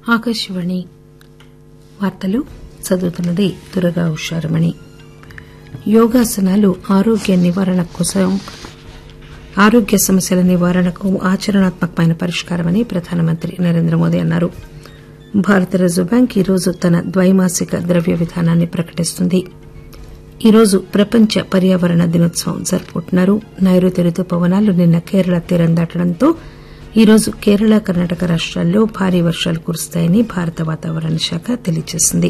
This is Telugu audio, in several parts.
ఆకాశవాణి వార్తలు చదువుతున్నది దుర్గా ఉషారమణి యోగాసనాలు ఆరోగ్య నివారణ కోసం ఆరోగ్య సమస్యల నివారణకు ఆచరణాత్మకమైన పరిష్కారమని ప్రధానమంత్రి నరేంద్ర మోదీ అన్నారు భారత రిజర్వు బ్యాంక్ ఈరోజు తన ద్వైమాసిక ద్రవ్య విధానాన్ని ప్రకటిస్తుంది ఈరోజు ప్రపంచ పర్యావరణ దినోత్సవం జరుపుకుంటున్నారు నైరుతి రుతుపవనాలు నిన్న కేరళ తీరం దాటడంతో ఈరోజు కేరళ కర్ణాటక రాష్టాల్లో భారీ వర్షాలు కురుస్తాయని భారత వాతావరణ శాఖ తెలియజేసింది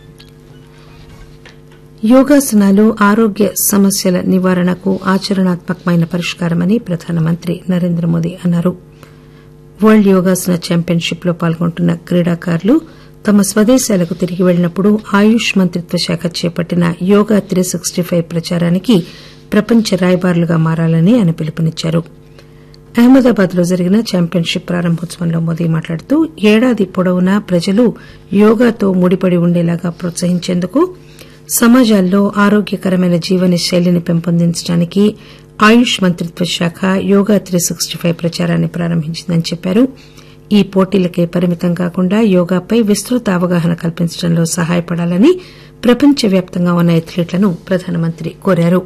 యోగాసనాలు ఆరోగ్య సమస్యల నివారణకు ఆచరణాత్మకమైన పరిష్కారమని ప్రధానమంత్రి నరేంద్ర మోదీ అన్నారు వరల్డ్ యోగాసన ఛాంపియన్షిప్ లో పాల్గొంటున్న క్రీడాకారులు తమ స్వదేశాలకు తిరిగి వెళ్లినప్పుడు ఆయుష్ మంత్రిత్వ శాఖ చేపట్టిన యోగా త్రీ సిక్స్టీ ఫైవ్ ప్రచారానికి ప్రపంచ రాయబారులుగా మారాలని ఆయన పిలుపునిచ్చారు అహ్మదాబాద్ లో జరిగిన ఛాంపియన్షిప్ ప్రారంభోత్సవంలో మోదీ మాట్లాడుతూ ఏడాది పొడవునా ప్రజలు యోగాతో ముడిపడి ఉండేలాగా ప్రోత్సహించేందుకు సమాజాల్లో ఆరోగ్యకరమైన జీవన శైలిని పెంపొందించడానికి ఆయుష్ మంత్రిత్వ శాఖ యోగా త్రీ సిక్స్టీ ఫైవ్ ప్రచారాన్ని ప్రారంభించిందని చెప్పారు ఈ పోటీలకే పరిమితం కాకుండా యోగాపై విస్తృత అవగాహన కల్పించడంలో సహాయపడాలని ప్రపంచవ్యాప్తంగా ఉన్న ఎథ్లీట్లను ప్రధానమంత్రి కోరారు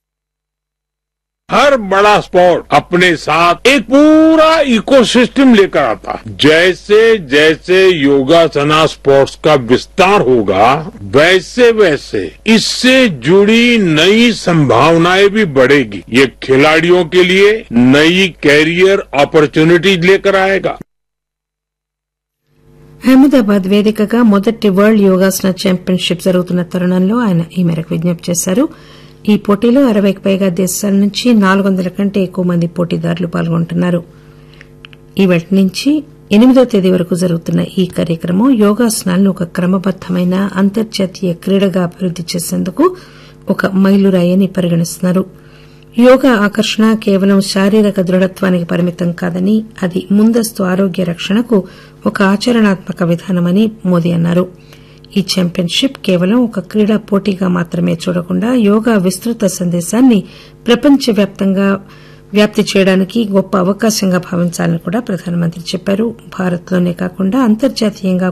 हर बड़ा स्पोर्ट अपने साथ एक पूरा इकोसिस्टम लेकर आता है जैसे जैसे योगासना स्पोर्ट्स का विस्तार होगा वैसे वैसे इससे जुड़ी नई संभावनाएं भी बढ़ेगी ये खिलाड़ियों के लिए नई कैरियर अपॉर्चुनिटीज लेकर आएगा అహ్మదాబాద్ వేదికగా మొదటి వరల్డ్ యోగాసన ఛాంపియన్షిప్ జరుగుతున్న తరుణంలో ఆయన ఈ మేరకు విజ్ఞప్తి చేశారు ఈ పోటీలో అరవైకి పైగా దేశాల నుంచి నాలుగు వందల కంటే ఎక్కువ మంది పోటీదారులు పాల్గొంటున్నారు ఇవాటి నుంచి ఎనిమిదో తేదీ వరకు జరుగుతున్న ఈ కార్యక్రమం యోగాసనాలను ఒక క్రమబద్దమైన అంతర్జాతీయ క్రీడగా అభివృద్ది చేసేందుకు ఒక మైలురాయి అని పరిగణిస్తున్నారు యోగా ఆకర్షణ కేవలం శారీరక దృఢత్వానికి పరిమితం కాదని అది ముందస్తు ఆరోగ్య రక్షణకు ఒక ఆచరణాత్మక విధానమని మోదీ అన్నారు ఈ ఛాంపియన్షిప్ కేవలం ఒక క్రీడా పోటీగా మాత్రమే చూడకుండా యోగా విస్తృత సందేశాన్ని ప్రపంచవ్యాప్తంగా వ్యాప్తి చేయడానికి గొప్ప అవకాశంగా భావించాలని కూడా ప్రధానమంత్రి చెప్పారు భారత్లోనే కాకుండా అంతర్జాతీయంగా